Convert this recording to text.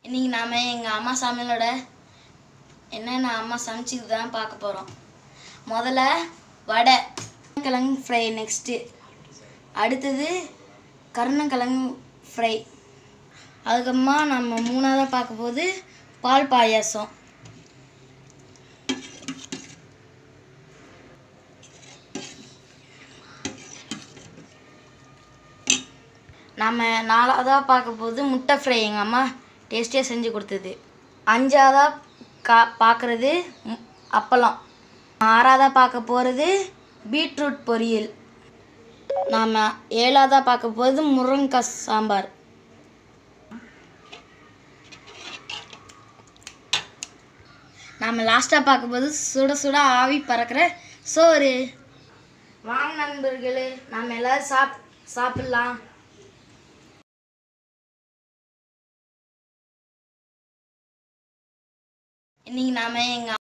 இன்னைக்கு நாம எங்கள் அம்மா சமையலோட என்னென்ன அம்மா சமைச்சது தான் பார்க்க போகிறோம் முதல்ல வடை கிழங்கு ஃப்ரை நெக்ஸ்ட்டு அடுத்தது கருணக்கிழங்கு ஃப்ரை அதுக்கப்புறமா நம்ம மூணாவதாக பார்க்க போது பால் பாயாசம் நம்ம நாலாவதாக பார்க்க போது முட்டை ஃப்ரை எங்கள் அம்மா டேஸ்டியாக செஞ்சு கொடுத்தது அஞ்சாவதாக கா பார்க்குறது அப்பளம் ஆறாவதாக பார்க்க போகிறது பீட்ரூட் பொரியல் நாம் ஏழாவதாக பார்க்க போகிறது முருங்கைக்காய் சாம்பார் நாம் லாஸ்ட்டாக பார்க்கும்போது சுட சுட ஆவி பறக்கிற சோறு வாங்க நண்பர்களே நாம் எல்லாரும் சாப் சாப்பிட்லாம் இன்னைக்கு நாம எங்கள்